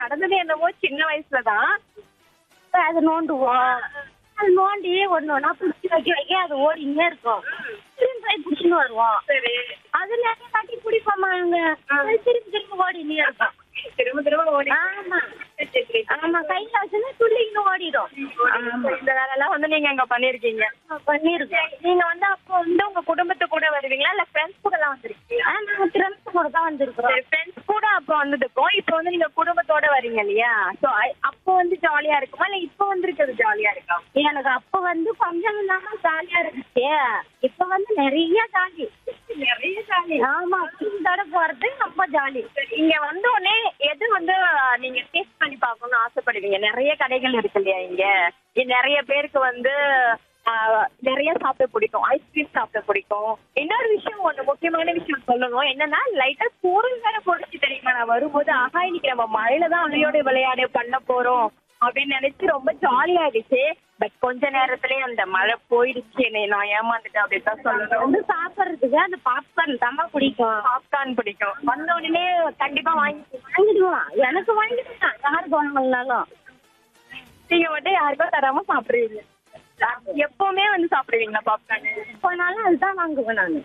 நடந்தது என்னமோ சின்ன வயசுலதான் அது நோண்டுவோம் அது நோண்டி ஒண்ணு ஒண்ணா பிடிச்சி வைக்க வைக்க அது ஓடினே இருக்கும் திரும்பி போய் பிடிச்சின்னு வருவோம் சரி அது நிறைய வாட்டி பிடிப்போமா அங்க அது திரும்பி திரும்பி ஓடினே இருக்கும் திரும்ப திரும்ப ஓடி ஆமா சரி, சரி. ஆமா கையில வச்சுன்னா துள்ளின்னு ஓடிடும் ஆமா, இந்த வேலைலாம் வந்து நீங்க அங்க பண்ணிருக்கீங்க பண்ணிருக்கோம் நீங்க வந்து அப்போ வந்து உங்க குடும்பத்து கூட வருவீங்களா இல்ல ஃப்ரெண்ட்ஸ் கூட எல்லாம் வந்திருக்கீங்களா ஆ நாங்க திறந்து கூட தான் வந்திருக்கிறோம் சரி ஃப்ரெண்ட்ஸ் கூட அப்போ வந்ததுக்கும் இப்போ வந்து நீங்க குடும்பத்தோட வரீங்க இல்லையா சோ அப்போ வந்து ஜாலியா இருக்குமா இல்ல இப்போ வந்திருக்கிறது ஜாலியா இருக்கா எனக்கு அப்ப வந்து கொஞ்சம் இல்லாம ஜாலியா இருந்துச்சு இப்ப வந்து நிறைய ஜாலி நிறைய ஜாலி ஆமா குடும்பத்தோட போறது ரொம்ப ஜாலி இங்க வந்த உடனே எது வந்து நீங்க டேஸ்ட் பண்ணி பார்க்கணும்னு ஆசைப்படுவீங்க நிறைய கடைகள் இருக்கு இல்லையா இங்க இங்க நிறைய பேருக்கு வந்து ஆஹ், நிறைய சாப்பிட பிடிக்கும் ஐஸ்கிரீம் சாப்பிட பிடிக்கும் இன்னொரு விஷயம் ஒண்ணு முக்கியமான விஷயம் சொல்லணும் என்னன்னா லைட்டா சூரியன் வேற போடுச்சு தெரியுமா நான் வரும்போது ஆஹா இன்னைக்கு நம்ம மழையில தான் அலையோட விளையாடு பண்ண போறோம் அப்படின்னு நினைச்சு ரொம்ப ஜாலியா இருந்துச்சு பட் கொஞ்ச நேரத்திலேயே அந்த மழை போயிடுச்சு என்னை நான் ஏமாந்துட்டேன் அப்படின்னு தான் சொல்லணும் வந்து சாப்பிடுறதுக்கு அந்த பாப்கார்ன் தம்மா பிடிக்கும் பாப்கார்ன் பிடிக்கும் வந்த உடனே கண்டிப்பா வாங்கி வாங்கிடுவோம் எனக்கு வாங்கிடுவேன் யாருக்கு வாங்கலனாலும் நீங்க மட்டும் யாருக்கும் தராம சாப்பிடுவீங்க எப்பவுமே வந்து சாப்பிடுவீங்களா பாப்கார்ன் போனாலும் அதுதான் வாங்குவேன் நான்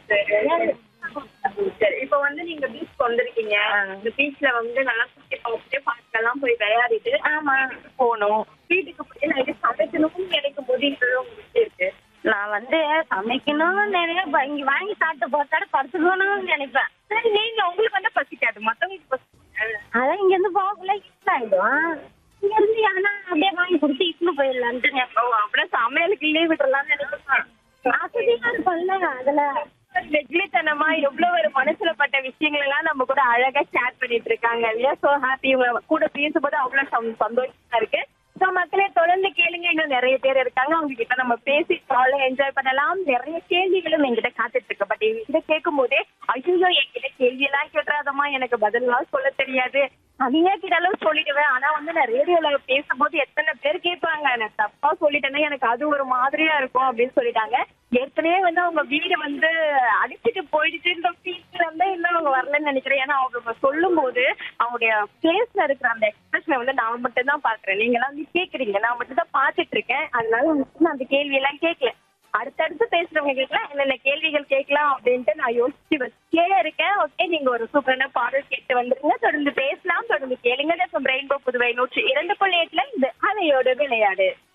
சரி இப்போ வந்து நீங்க பீச் வந்திருக்கீங்க இந்த பீச்ல வந்து நல்லா சுத்தி பார்த்துட்டு பார்க்கெல்லாம் போய் விளையாடிட்டு ஆமா போகணும் வீட்டுக்கு போய் நைட்டு சமைக்கணும்னு நினைக்கும் போது இது உங்களுக்கு இருக்கு நான் வந்து சமைக்கணும் நிறைய வாங்கி வாங்கி சாப்பிட்டு போட்டாட படுத்துக்கணும்னு நினைப்பேன் சரி நீங்க உங்களுக்கு வந்து பசிக்காது மத்தவங்களுக்கு பசிக்காது அதான் இங்க இருந்து போகக்குள்ள யூஸ் ஆயிடும் இங்க இருந்து ஆனா அப்படியே வாங்கி கொடுத்து இட்டுன்னு போயிடலான்ட்டு ஓ அப்படியே சமையலுக்கு லீவ் விட்டுறலாம்னு நினைக்கிறேன் ஆசையா இருக்கும்ல அதுல வெகுளித்தனமா எவ்வளவு ஒரு மனசுல பட்ட விஷயங்கள் எல்லாம் நம்ம கூட அழகா ஷேர் பண்ணிட்டு இருக்காங்க இல்லையா சோ ஹாப்பி இவங்க கூட பேசும்போது அவ்வளவு சந்தோ- சந்தோஷமா இருக்கு சோ மக்களே தொடர்ந்து கேளுங்க இன்னும் நிறைய பேர் இருக்காங்க அவங்க கிட்ட நம்ம பேசி காலை என்ஜாய் பண்ணலாம் நிறைய கேள்விகளும் என்கிட்ட காத்துட்டு இருக்கு பட் இதை கேட்கும் போதே ஐயோ என்கிட்ட கேள்வி எல்லாம் கேட்டுறாதம்மா எனக்கு பதிலாம் சொல்ல தெரியாது நீங்க கிட்டாலும் சொல்லிடுவேன் ஆனா வந்து நான் ரேடியோல பேசும்போது எத்தனை பேர் கேட்பாங்க நான் தப்பா சொல்லிட்டேன்னா எனக்கு அது ஒரு மாதிரியா இருக்கும் அப்படின்னு சொல்லிட்டாங்க ஏற்கனவே வந்து அவங்க வீடு வந்து அடிச்சுட்டு போயிடுச்சுன்ற ஃபீல்ல இருந்தா இன்னும் அவங்க வரலன்னு நினைக்கிறேன் ஏன்னா அவங்க சொல்லும் போது அவங்களுடைய ஃபேஸ்ல இருக்கிற அந்த எக்ஸ்பிரஷனை வந்து நான் மட்டும் தான் பாக்குறேன் நீங்க எல்லாம் வந்து கேக்குறீங்க நான் மட்டும் தான் பாத்துட்டு இருக்கேன் அதனால உங்களுக்கு நான் அந்த கேள்வி எல்லாம் கேட்கல அடுத்தடுத்து பேசுறவங்க கேட்கலாம் என்னென்ன கேள்விகள் கேட்கலாம் அப்படின்ட்டு நான் யோசிச்சு வச்சே இருக்கேன் ஓகே நீங்க ஒரு சூப்பரான பாடல் கேட்டு வந்துருங்க தொடர்ந்து பேசலாம் தொடர்ந்து கேளுங்க ரெயின்போ புதுவை நூற்றி இரண்டு புள்ளி எட்டுல இது அலையோடு விளையாடு